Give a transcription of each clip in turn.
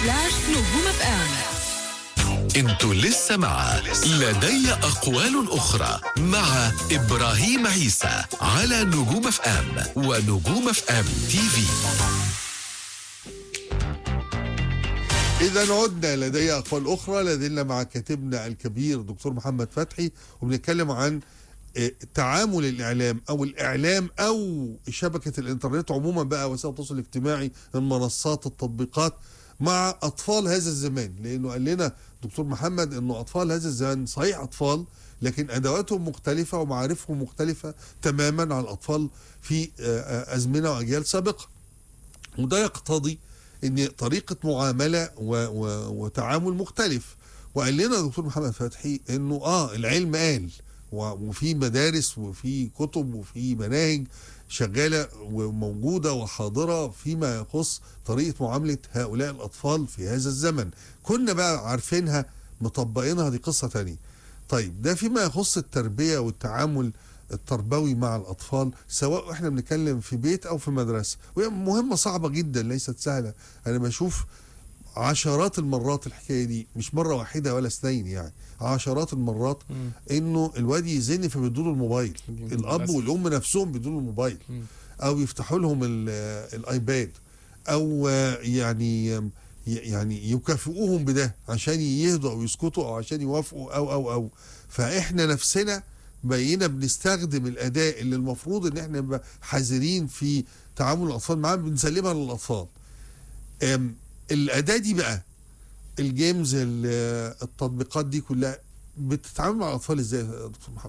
سلاش نجوم اف ام انتوا لسه مع لدي أقوال أخرى مع إبراهيم عيسى على نجوم اف ام ونجوم اف ام تي في إذا عدنا لدي أقوال أخرى لازلنا مع كاتبنا الكبير دكتور محمد فتحي وبنتكلم عن آه، تعامل الإعلام أو الإعلام أو شبكة الإنترنت عموما بقى وسائل التواصل الاجتماعي المنصات التطبيقات مع أطفال هذا الزمان لأنه قال لنا دكتور محمد أنه أطفال هذا الزمان صحيح أطفال لكن أدواتهم مختلفة ومعارفهم مختلفة تماما عن الأطفال في آه، آه، أزمنة وأجيال سابقة وده يقتضي ان طريقه معامله و و وتعامل مختلف وقال لنا دكتور محمد فتحي انه اه العلم قال و- وفي مدارس وفي كتب وفي مناهج شغاله وموجوده وحاضره فيما يخص طريقه معامله هؤلاء الاطفال في هذا الزمن كنا بقى عارفينها مطبقينها دي قصه تانية طيب ده فيما يخص التربيه والتعامل التربوي مع الاطفال سواء احنا بنتكلم في بيت او في مدرسه وهي مهمه صعبه جدا ليست سهله انا بشوف عشرات المرات الحكايه دي مش مره واحده ولا اثنين يعني عشرات المرات انه الواد يزن فبيدوا له الموبايل الاب للأسف. والام نفسهم بيدوا له الموبايل مم. او يفتحوا لهم ال- الايباد او يعني يعني يكافئوهم بده عشان يهدوا او يسكتوا او عشان يوافقوا او او او فاحنا نفسنا بقينا بنستخدم الاداء اللي المفروض ان احنا نبقى حذرين في تعامل الاطفال معاه بنسلمها للاطفال أم، الاداه دي بقى الجيمز ال- التطبيقات دي كلها بتتعامل مع الاطفال ازاي يا دكتور محمد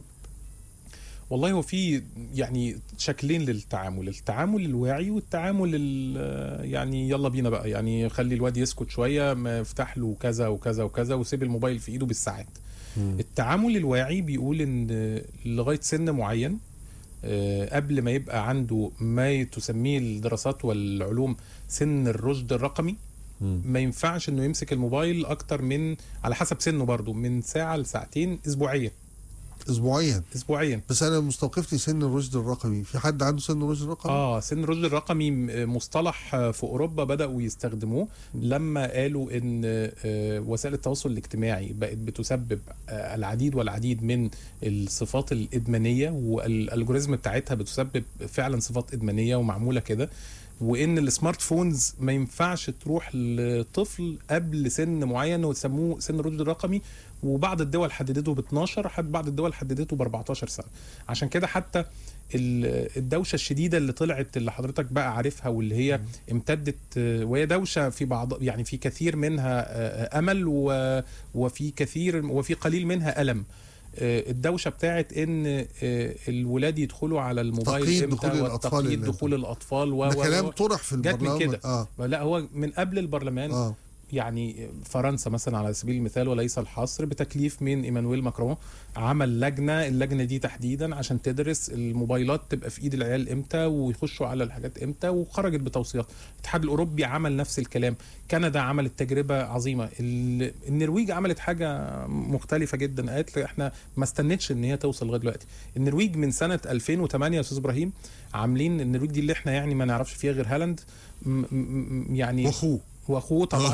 والله هو في يعني شكلين للتعامل التعامل الواعي والتعامل ال- يعني يلا بينا بقى يعني خلي الواد يسكت شويه ما افتح له كذا وكذا وكذا وسيب الموبايل في ايده بالساعات التعامل الواعي بيقول ان لغايه سن معين آه، قبل ما يبقى عنده ما تسميه الدراسات والعلوم سن الرشد الرقمي ما ينفعش انه يمسك الموبايل اكتر من على حسب سنه برضو من ساعه لساعتين اسبوعيا اسبوعيا اسبوعيا بس انا مستوقفتني سن الرشد الرقمي في حد عنده سن الرشد الرقمي اه سن الرشد الرقمي م- مصطلح آه، في اوروبا بداوا يستخدموه لما قالوا ان آه، وسائل التواصل الاجتماعي بقت بتسبب آه، العديد والعديد من الصفات الادمانيه والالجوريزم بتاعتها بتسبب فعلا صفات ادمانيه ومعموله كده وان السمارت فونز ما ينفعش تروح لطفل قبل سن معين ويسموه سن الرشد الرقمي وبعض الدول حددته ب 12 حد بعض الدول حددته ب 14 سنه عشان كده حتى ال- الدوشه الشديده اللي طلعت اللي حضرتك بقى عارفها واللي هي امتدت آه، وهي دوشه في بعض يعني في كثير منها آه، امل و- وفي كثير وفي قليل منها الم آه، الدوشه بتاعت ان آه، الولاد يدخلوا على الموبايل تقييد امتى دخول الأطفال والتقييد اللي- دخول الاطفال و ده و- كلام و- طرح في جت من البرلمان كده. اه لا هو من قبل البرلمان اه يعني فرنسا مثلا على سبيل المثال وليس الحصر بتكليف من ايمانويل ماكرون عمل لجنه اللجنه دي تحديدا عشان تدرس الموبايلات تبقى في ايد العيال امتى ويخشوا على الحاجات امتى وخرجت بتوصيات الاتحاد الاوروبي عمل نفس الكلام كندا عملت تجربه عظيمه ال- النرويج عملت حاجه مختلفه جدا قالت لي احنا ما استنتش ان هي توصل لغايه دلوقتي النرويج من سنه 2008 يا استاذ ابراهيم عاملين النرويج دي اللي احنا يعني ما نعرفش فيها غير هالاند م- م- م- يعني واخوه واخوه طبعا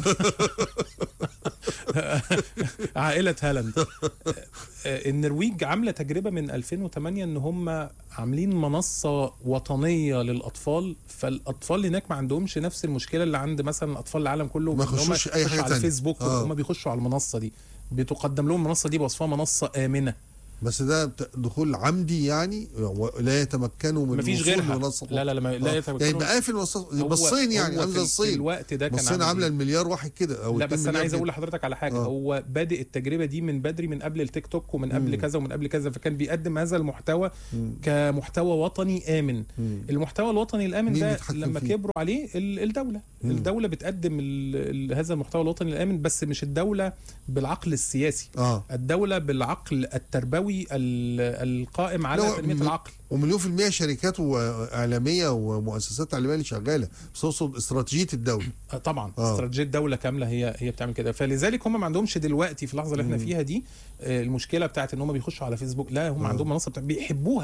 عائله هالاند آه، النرويج عامله تجربه من 2008 ان هم عاملين منصه وطنيه للاطفال فالاطفال هناك ما عندهمش نفس المشكله اللي عند مثلا اطفال العالم كله ما إن هم يخشوش أي يخشوا حاجة على تانية. الفيسبوك آه. هم بيخشوا على المنصه دي بتقدم لهم المنصه دي بوصفها منصه امنه بس ده بت- دخول عمدي يعني لا يتمكنوا من مفيش الوصول غيرها لمنصة لا لا لا, ما- لا آه. يتمكنوا يعني بقى في المنصة هو- بالصين يعني هو عامل في- زي في الصين الوقت ده كان الصين عامل عامله إيه؟ المليار واحد كده او لا 2 بس انا مليار عايز كده. اقول لحضرتك على حاجه آه. هو بادئ التجربه دي من بدري من قبل التيك توك ومن قبل مم. كذا ومن قبل كذا فكان بيقدم هذا المحتوى كمحتوى وطني امن مم. المحتوى الوطني الامن مين ده بيتحكم لما فيه؟ كبروا عليه ال- الدوله مم. الدوله بتقدم ال ال هذا المحتوى الوطني الامن بس مش الدوله بالعقل السياسي اه الدوله بالعقل التربوي ال- القائم على لا، تنميه م- العقل ومليون في المية شركات واعلاميه ومؤسسات تعليميه اللي شغاله بس اقصد استراتيجيه الدوله آه، طبعا آه. استراتيجيه دوله كامله هي هي بتعمل كده فلذلك هم ما عندهمش دلوقتي في اللحظه اللي احنا فيها دي آه، المشكله بتاعت ان هم بيخشوا على فيسبوك لا هم آه. عندهم منصه بتاع بيحبوها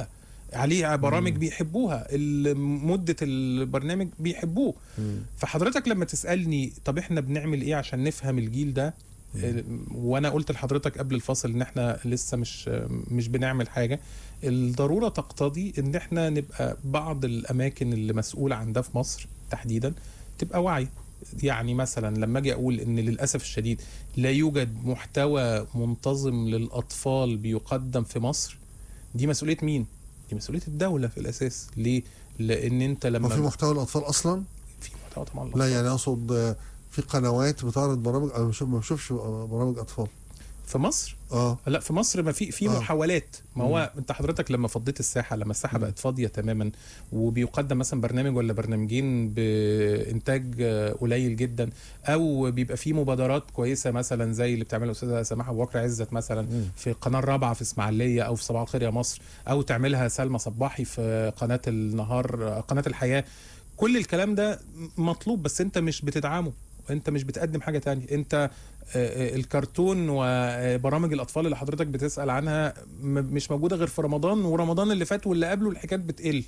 عليه برامج بيحبوها ال- مده البرنامج بيحبوه فحضرتك لما تسالني طب احنا بنعمل ايه عشان نفهم الجيل ده ال- وانا قلت لحضرتك قبل الفاصل ان احنا لسه مش مش بنعمل حاجه الضروره تقتضي ان احنا نبقى بعض الاماكن اللي مسؤوله عن ده في مصر تحديدا تبقى واعيه يعني مثلا لما اجي اقول ان للاسف الشديد لا يوجد محتوى منتظم للاطفال بيقدم في مصر دي مسؤوليه مين دي مسؤوليه الدوله في الاساس ليه لان انت لما ما في محتوى الاطفال اصلا في محتوى طبعا لا يعني اقصد آه، في قنوات بتعرض برامج انا مش- ما بشوفش برامج اطفال في مصر اه لا في مصر ما في في آه. محاولات ما هو انت حضرتك لما فضيت الساحه لما الساحه بقت فاضيه تماما وبيقدم مثلا برنامج ولا برنامجين بانتاج آه، قليل جدا او بيبقى في مبادرات كويسه مثلا زي اللي بتعملها الاستاذه سماح ابو بكر عزت مثلا في القناه الرابعه في اسماعيليه او في صباح الخير يا مصر او تعملها سلمى صباحي في قناه النهار آه، قناه الحياه كل الكلام ده مطلوب بس انت مش بتدعمه انت مش بتقدم حاجه تانية انت آه، آه، الكرتون وبرامج الاطفال اللي حضرتك بتسال عنها م- مش موجوده غير في رمضان ورمضان اللي فات واللي قبله الحكايات بتقل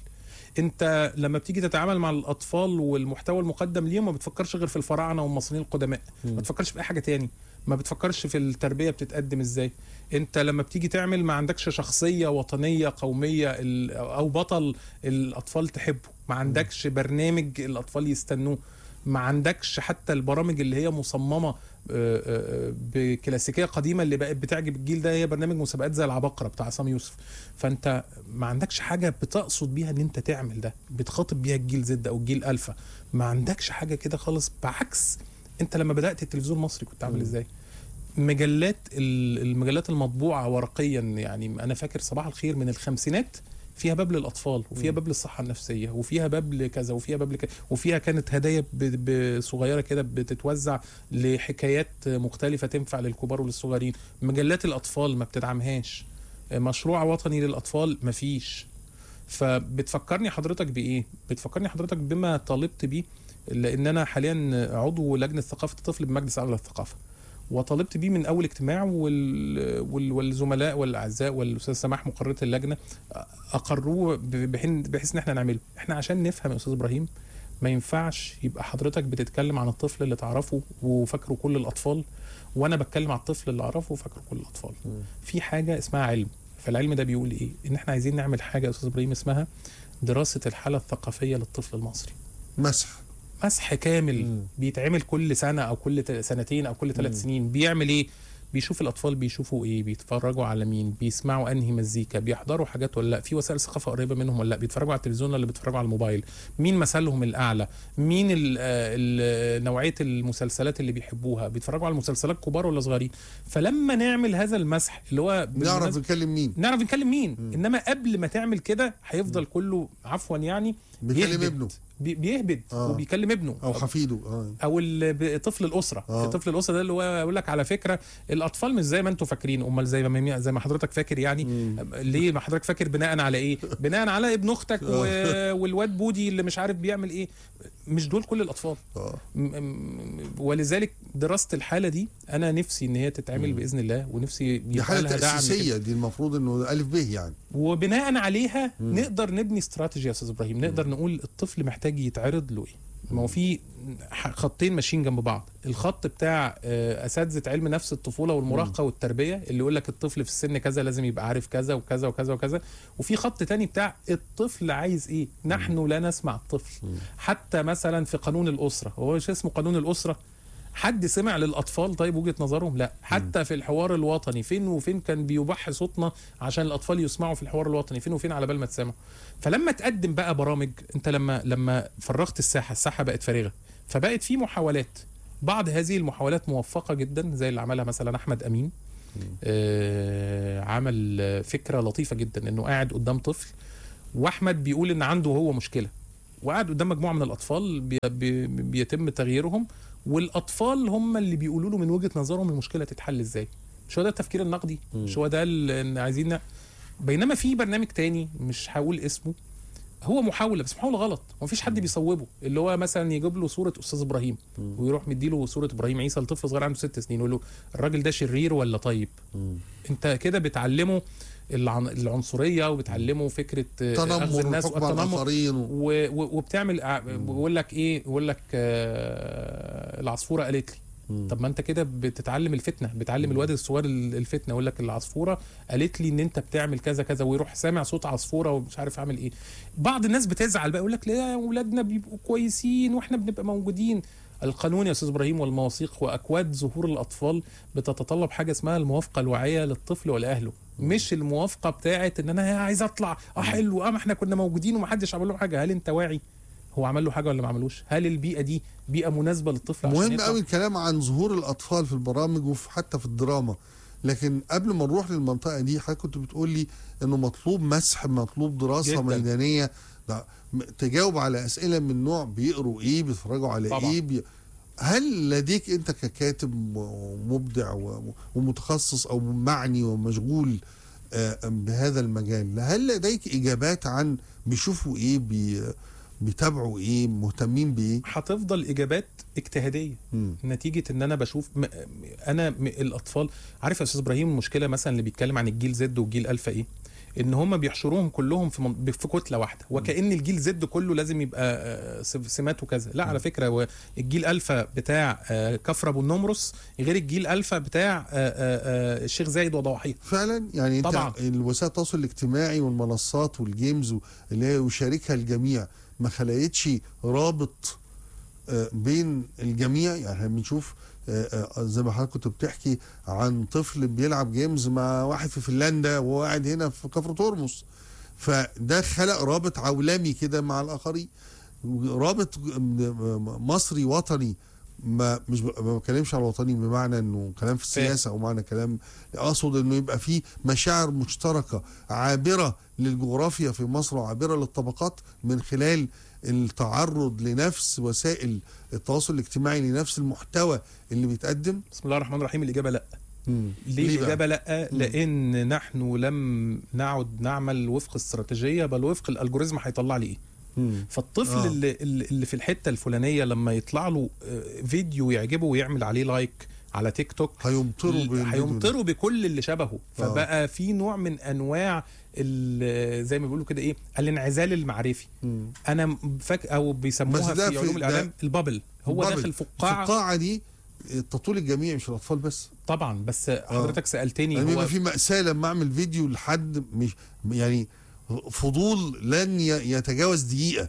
انت لما بتيجي تتعامل مع الاطفال والمحتوى المقدم ليهم ما بتفكرش غير في الفراعنه والمصريين القدماء ما بتفكرش في اي حاجه تاني ما بتفكرش في التربيه بتتقدم ازاي انت لما بتيجي تعمل ما عندكش شخصيه وطنيه قوميه ال- او بطل الاطفال تحبه ما عندكش برنامج الاطفال يستنوه ما عندكش حتى البرامج اللي هي مصممه آه، آه، بكلاسيكيه قديمه اللي بقت بتعجب الجيل ده هي برنامج مسابقات زي العباقره بتاع عصام يوسف فانت ما عندكش حاجه بتقصد بيها ان انت تعمل ده بتخاطب بيها الجيل زد او الجيل الفا ما عندكش حاجه كده خالص بعكس انت لما بدات التلفزيون المصري كنت عامل ازاي مجلات ال- المجلات المطبوعه ورقيا يعني انا فاكر صباح الخير من الخمسينات فيها باب للاطفال وفيها باب للصحه النفسيه وفيها باب لكذا وفيها باب لكذا وفيها كانت هدايا ب- ب- صغيره كده بتتوزع لحكايات مختلفه تنفع للكبار وللصغيرين مجلات الاطفال ما بتدعمهاش مشروع وطني للاطفال مفيش فبتفكرني حضرتك بايه بتفكرني حضرتك بما طالبت بيه لان انا حاليا عضو لجنه ثقافه الطفل بمجلس اعلى للثقافه وطالبت بيه من اول اجتماع وال... وال... والزملاء والاعزاء والاستاذ سماح مقرره اللجنه اقروه ب- بحين بحيث ان احنا نعمله احنا عشان نفهم يا استاذ ابراهيم ما ينفعش يبقى حضرتك بتتكلم عن الطفل اللي تعرفه وفاكره كل الاطفال وانا بتكلم عن الطفل اللي اعرفه وفاكره كل الاطفال في حاجه اسمها علم فالعلم ده بيقول ايه ان احنا عايزين نعمل حاجه يا استاذ ابراهيم اسمها دراسه الحاله الثقافيه للطفل المصري مسح مسح كامل مم. بيتعمل كل سنه او كل ت- سنتين او كل ثلاث سنين بيعمل ايه بيشوف الاطفال بيشوفوا ايه بيتفرجوا على مين بيسمعوا انهي مزيكا بيحضروا حاجات ولا لا في وسائل ثقافه قريبه منهم ولا لا بيتفرجوا على التلفزيون ولا بيتفرجوا على الموبايل مين مثلهم الاعلى مين ال- آه، ال- نوعيه المسلسلات اللي بيحبوها بيتفرجوا على المسلسلات كبار ولا صغيرين فلما نعمل هذا المسح اللي هو نعرف بالمناسبة- نتكلم مين نعرف نكلم مين انما قبل ما تعمل كده هيفضل كله عفوا يعني بيكلم بيهبد. ابنه. بي- بيهبد آه. وبيكلم ابنه او حفيده اه او ال- ب- طفل الاسره آه. طفل الاسره ده اللي هو يقول لك على فكره الاطفال مش زي ما انتم فاكرين امال زي ما زي ما حضرتك فاكر يعني ليه ما حضرتك فاكر بناء على ايه بناء على ابن اختك و... والواد بودي اللي مش عارف بيعمل ايه مش دول كل الاطفال اه م- م- ولذلك دراسه الحاله دي انا نفسي ان هي تتعمل باذن الله ونفسي دي يبقى حاله لها دعم كده. تاسيسيه دي المفروض انه الف ب يعني وبناء عليها نقدر نبني استراتيجيه يا استاذ ابراهيم نقدر نقول الطفل محتاج يتعرض له ايه ما هو في ح- خطين ماشيين جنب بعض الخط بتاع آه، اساتذه علم نفس الطفوله والمراهقه والتربيه اللي يقول لك الطفل في السن كذا لازم يبقى عارف كذا وكذا وكذا وكذا وفي خط تاني بتاع الطفل عايز ايه نحن لا نسمع الطفل حتى مثلا في قانون الاسره هو مش اسمه قانون الاسره حد سمع للاطفال طيب وجهه نظرهم لا حتى في الحوار الوطني فين وفين كان بيبح صوتنا عشان الاطفال يسمعوا في الحوار الوطني فين وفين على بال ما تسمعوا فلما تقدم بقى برامج انت لما لما فرغت الساحه الساحه بقت فارغه فبقت في محاولات بعض هذه المحاولات موفقه جدا زي اللي عملها مثلا احمد امين آه عمل آه، فكره لطيفه جدا انه قاعد قدام طفل واحمد بيقول ان عنده هو مشكله وقاعد قدام مجموعه من الاطفال بي بي بيتم تغييرهم والاطفال هم اللي بيقولوا له من وجهه نظرهم المشكله تتحل ازاي مش هو ده التفكير النقدي مش هو ده اللي عايزين بينما في برنامج تاني مش هقول اسمه هو محاوله بس محاوله غلط ومفيش حد بيصوبه اللي هو مثلا يجيب له صوره استاذ ابراهيم ويروح مديله صوره ابراهيم عيسى لطفل صغير عنده ست سنين ويقول له الراجل ده شرير ولا طيب انت كده بتعلمه العن- العنصريه وبتعلمه فكره آه، أخذ تنمر الناس والحكم على والتنمر الاخرين و... و- و- وبتعمل ع- بيقول لك ايه بيقول لك آه، العصفوره قالت لي طب ما انت كده بتتعلم الفتنه بتعلم الواد الصغير ال- الفتنه يقول لك العصفوره قالت لي ان انت بتعمل كذا كذا ويروح سامع صوت عصفوره ومش عارف اعمل ايه بعض الناس بتزعل بقى يقول لك لا اولادنا بيبقوا كويسين واحنا بنبقى موجودين القانون يا استاذ ابراهيم والمواثيق واكواد ظهور الاطفال بتتطلب حاجه اسمها الموافقه الواعيه للطفل ولاهله مش الموافقه بتاعت ان انا عايز اطلع اه حلو اه ما احنا كنا موجودين ومحدش عمل له حاجه هل انت واعي هو عمل له حاجه ولا ما عملوش هل البيئه دي بيئه مناسبه للطفل عشان مهم يطلع؟ قوي الكلام عن ظهور الاطفال في البرامج وحتى في الدراما لكن قبل ما نروح للمنطقه دي حضرتك كنت بتقول لي انه مطلوب مسح مطلوب دراسه جداً. ميدانيه ده م- تجاوب على اسئله من نوع بيقروا ايه بيتفرجوا على طبعاً. ايه بي... هل لديك انت ككاتب ومبدع و- ومتخصص او معني ومشغول آه، بهذا المجال هل لديك اجابات عن بيشوفوا ايه بي... بيتابعوا ايه مهتمين بايه هتفضل اجابات اجتهاديه مم. نتيجه ان انا بشوف م... انا م... الاطفال عارف يا استاذ ابراهيم المشكله مثلا اللي بيتكلم عن الجيل زد والجيل الفا ايه ان هم بيحشروهم كلهم في من... في كتله واحده وكان الجيل زد كله لازم يبقى آه، سف- سماته كذا لا على فكره هو الجيل الفا بتاع آه، كفر ابو النمرس غير الجيل الفا بتاع آه، آه، آه، الشيخ زايد وضواحيه فعلا يعني انت طبعاً. الوسائل التواصل الاجتماعي والمنصات والجيمز اللي هي يشاركها الجميع ما خلقتش رابط آه، بين الجميع يعني احنا بنشوف آه، آه، زي ما حضرتك كنت بتحكي عن طفل بيلعب جيمز مع واحد في فنلندا وهو قاعد هنا في كفر ترمس فده خلق رابط عولمي كده مع الاخرين رابط مصري وطني ما مش ب- ما بتكلمش على الوطني بمعنى انه كلام في فاهم. السياسه او معنى كلام اقصد انه يبقى في مشاعر مشتركه عابره للجغرافيا في مصر وعابره للطبقات من خلال التعرض لنفس وسائل التواصل الاجتماعي لنفس المحتوى اللي بيتقدم بسم الله الرحمن الرحيم الاجابه لا مم. ليه ليه بقى؟ الإجابة لأ؟ لأن نحن لم نعد نعمل وفق استراتيجية بل وفق الألجوريزم هيطلع لي إيه؟ مم. فالطفل آه. آه. اللي, اللي في الحتة الفلانية لما يطلع له آه، فيديو يعجبه ويعمل عليه لايك على تيك توك هيمطروا بالفيديو ده. هيمطروا بكل اللي شبهه فبقى في نوع من انواع ال- زي ما بيقولوا كده ايه الانعزال المعرفي مم. انا فاك او بيسموها بس ده في في- علوم ده- الاعلام البابل هو البابل. داخل فقاعه الفقاعه دي تطول الجميع مش الاطفال بس طبعا بس حضرتك سالتني يعني هو بيبقى في مأساة لما اعمل فيديو لحد مش يعني فضول لن ي- يتجاوز دقيقة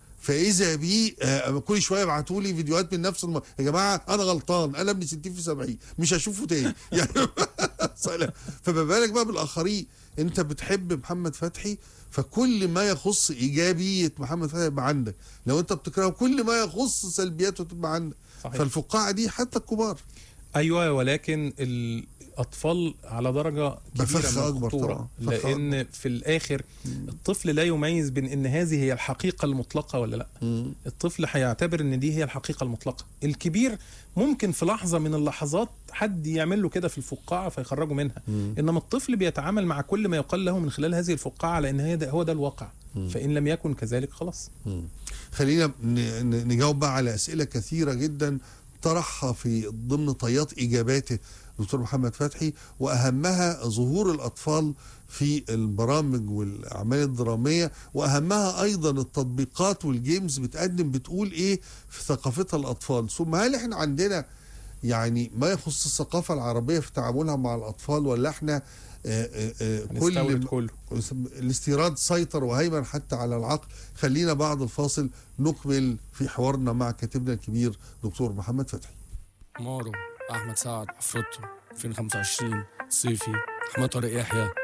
فاذا بي آه، كل شويه يبعتوا لي فيديوهات من نفس الم... يا جماعه انا غلطان انا ابن 60 في 70 مش هشوفه تاني يعني سلام. فما بالك بقى بالاخرين انت بتحب محمد فتحي فكل ما يخص ايجابيه محمد فتحي يبقى عندك لو انت بتكرهه كل ما يخص سلبياته تبقى عندك صحيح. فالفقاعه دي حتى الكبار ايوه ولكن الاطفال على درجه ده كبيره فخ من أكبر الخطوره طبعاً، فخ لان في الاخر الطفل لا يميز بين ان هذه هي الحقيقه المطلقه ولا لا الطفل هيعتبر ان دي هي الحقيقه المطلقه الكبير ممكن في لحظه من اللحظات حد يعمل له كده في الفقاعه فيخرجه منها انما الطفل بيتعامل مع كل ما يقال له من خلال هذه الفقاعه على ان هي ده هو ده الواقع فان لم يكن كذلك خلاص خلينا ن- ن- نجاوب بقى على اسئله كثيره جدا طرحها في ضمن طيات اجاباته دكتور محمد فتحي واهمها ظهور الاطفال في البرامج والاعمال الدراميه واهمها ايضا التطبيقات والجيمز بتقدم بتقول ايه في ثقافتها الاطفال ثم هل احنا عندنا يعني ما يخص الثقافه العربيه في تعاملها مع الاطفال ولا احنا آه، آه، آه، هنستورد كل كله الاستيراد سيطر وهيمن حتى على العقل خلينا بعد الفاصل نكمل في حوارنا مع كاتبنا الكبير دكتور محمد فتحي مارو احمد سعد عفروتو 2025 صيفي احمد طارق يحيى